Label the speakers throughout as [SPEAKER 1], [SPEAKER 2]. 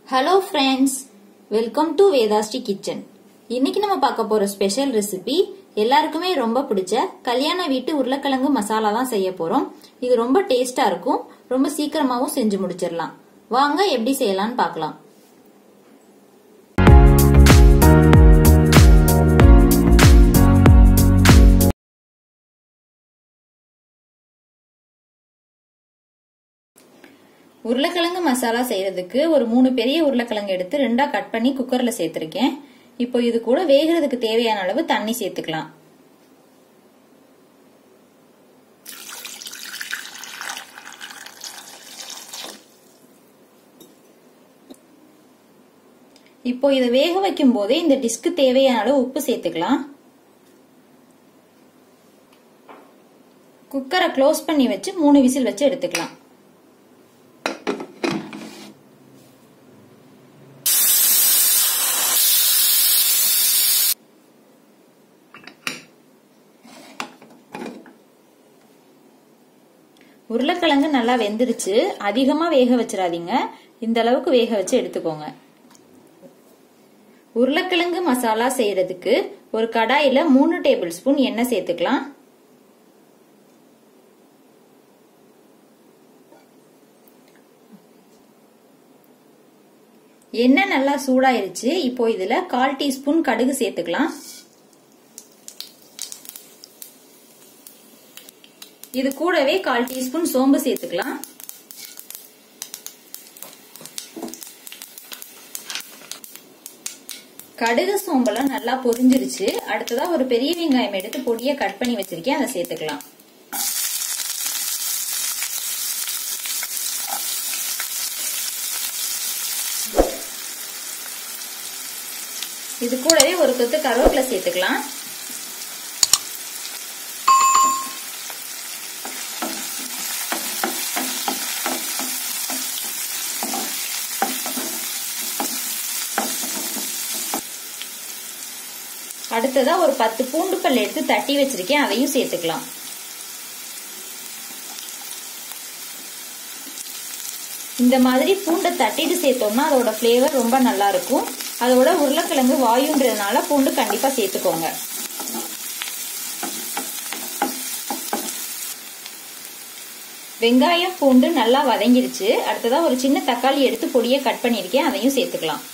[SPEAKER 1] hello friends welcome to Vedashree kitchen இன்னைக்கு நம்ம பார்க்க போற ஸ்பெஷல் ரெசிபி எல்லாருக்குமே ரொம்ப பிடிச்ச கல்யாண வீட்டு உருளைக்கிழங்கு மசாலா தான் செய்ய போறோம் இது ரொம்ப டேஸ்டா இருக்கும் ரொம்ப சீக்கிரமாவும் செஞ்சு முடிச்சிடலாம் வாங்க எப்படி செய்யலாம்னு பார்க்கலாம் உருளைக்கிழங்கு மசாலா செய்யறதுக்கு ஒரு மூணு பெரிய உருளைக்கிழங்கு எடுத்து ரெண்டா கட் பண்ணி குக்கர்ல சேர்த்திருக்கேன் இப்போ இது கூட வேகிறதுக்கு தேவையான அளவு தண்ணி சேர்த்துக்கலாம் இப்போ இதை வேக வைக்கும் போதே இந்த டிஷ்க்கு தேவையான அளவு உப்பு சேர்த்துக்கலாம் குக்கரை க்ளோஸ் பண்ணி வச்சு மூணு விசில் வச்சு எடுத்துக்கலாம் உருளைக்கிழங்கு நல்லா வெந்துருச்சு அதிகமா வேக வச்சிடாதீங்க இந்த அளவுக்கு வேக வச்சு எடுத்துக்கோங்க உருளைக்கிழங்கு மசாலா செய்யறதுக்கு ஒரு கடாயில மூணு டேபிள் ஸ்பூன் எண்ணெய் சேர்த்துக்கலாம் எண்ணெய் நல்லா சூடாயிருச்சு இப்போ இதுல கால் டீஸ்பூன் கடுகு சேர்த்துக்கலாம் இது கூடவே கால் டீஸ்பூன் சோம்பு சேர்த்துக்கலாம் கடுகு சோம்பெல்லாம் நல்லா பொரிஞ்சிருச்சு அடுத்ததா ஒரு பெரிய வெங்காயம் எடுத்து பொடியா கட் பண்ணி வச்சிருக்கேன் அதை சேர்த்துக்கலாம் இது கூடவே ஒரு கொத்து கருவேப்பிலை சேர்த்துக்கலாம் அடுத்ததா ஒரு பத்து பூண்டு பல் எடுத்து தட்டி வச்சிருக்கேன் அதையும் சேர்த்துக்கலாம் இந்த மாதிரி பூண்டை தட்டிட்டு சேர்த்தோம்னா அதோட ஃப்ளேவர் ரொம்ப நல்லா இருக்கும் அதோட உருளைக்கிழங்கு வாயுன்றதுனால பூண்டு கண்டிப்பா சேர்த்துக்கோங்க வெங்காயம் பூண்டு நல்லா வதங்கிருச்சு அடுத்ததா ஒரு சின்ன தக்காளி எடுத்து பொடியை கட் பண்ணிருக்கேன் அதையும் சேர்த்துக்கலாம்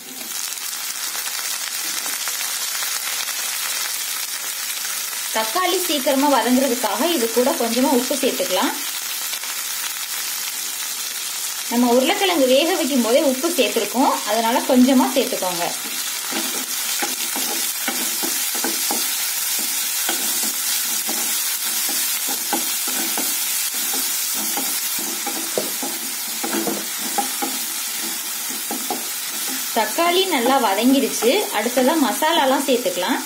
[SPEAKER 1] தக்காளி சீக்கிரமா வதங்குறதுக்காக இது கூட கொஞ்சமா உப்பு சேர்த்துக்கலாம் நம்ம உருளைக்கிழங்கு வேக வைக்கும் போதே உப்பு சேர்த்துருக்கோம் அதனால கொஞ்சமா சேர்த்துக்கோங்க தக்காளி நல்லா வதங்கிடுச்சு அடுத்ததா மசாலாலாம் சேர்த்துக்கலாம்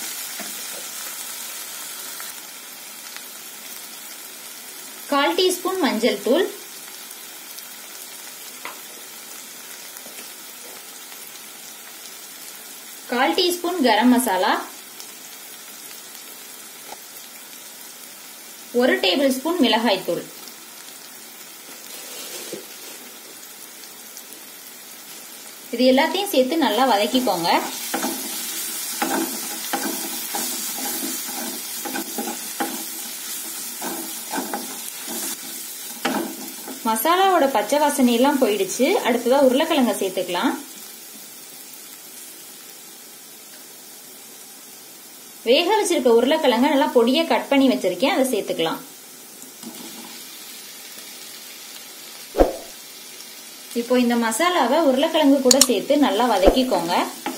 [SPEAKER 1] கால் டீஸ்பூன் மஞ்சள் தூள் கால் டீஸ்பூன் கரம் மசாலா ஒரு டேபிள் ஸ்பூன் மிளகாய் தூள் இது எல்லாத்தையும் சேர்த்து நல்லா வதக்கிக்கோங்க மசாலாவோட பச்சை வாசனை எல்லாம் போயிடுச்சு அடுத்ததா உருளைக்கிழங்க சேர்த்துக்கலாம் வேக வச்சிருக்க உருளைக்கிழங்க நல்லா பொடியா கட் பண்ணி வச்சிருக்கேன் அதை சேர்த்துக்கலாம் இப்போ இந்த மசாலாவை உருளைக்கிழங்கு கூட சேர்த்து நல்லா வதக்கிக்கோங்க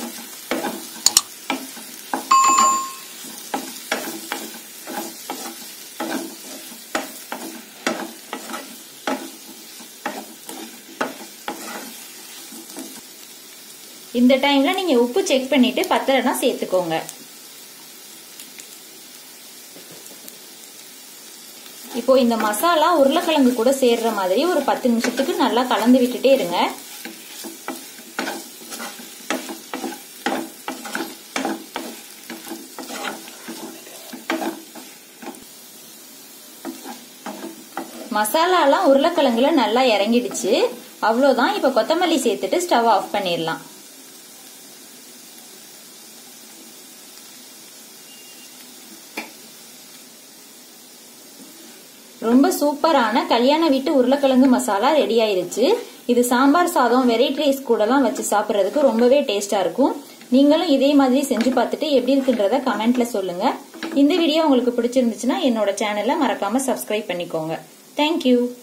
[SPEAKER 1] இந்த டைம்ல நீங்க உப்பு செக் பண்ணிட்டு பத்தலைன்னா சேர்த்துக்கோங்க இப்போ இந்த மசாலா உருளைக்கிழங்கு கூட சேர்ற மாதிரி ஒரு பத்து நிமிஷத்துக்கு நல்லா கலந்து விட்டுட்டே இருங்க மசாலாலாம் உருளைக்கிழங்குல நல்லா இறங்கிடுச்சு அவ்வளோதான் இப்போ கொத்தமல்லி சேர்த்துட்டு ஸ்டவ் ஆஃப் பண்ணிடலாம் ரொம்ப சூப்பரான கல்யாண வீட்டு உருளைக்கிழங்கு மசாலா ரெடி ஆயிருச்சு இது சாம்பார் சாதம் வெரைட்டி ரைஸ் கூடலாம் வச்சு சாப்பிட்றதுக்கு ரொம்பவே டேஸ்டா இருக்கும் நீங்களும் இதே மாதிரி செஞ்சு பார்த்துட்டு எப்படி இருக்குன்றத கமெண்ட்ல சொல்லுங்க இந்த வீடியோ உங்களுக்கு பிடிச்சிருந்துச்சுன்னா என்னோட சேனலை மறக்காம சப்ஸ்கிரைப் பண்ணிக்கோங்க தேங்க்யூ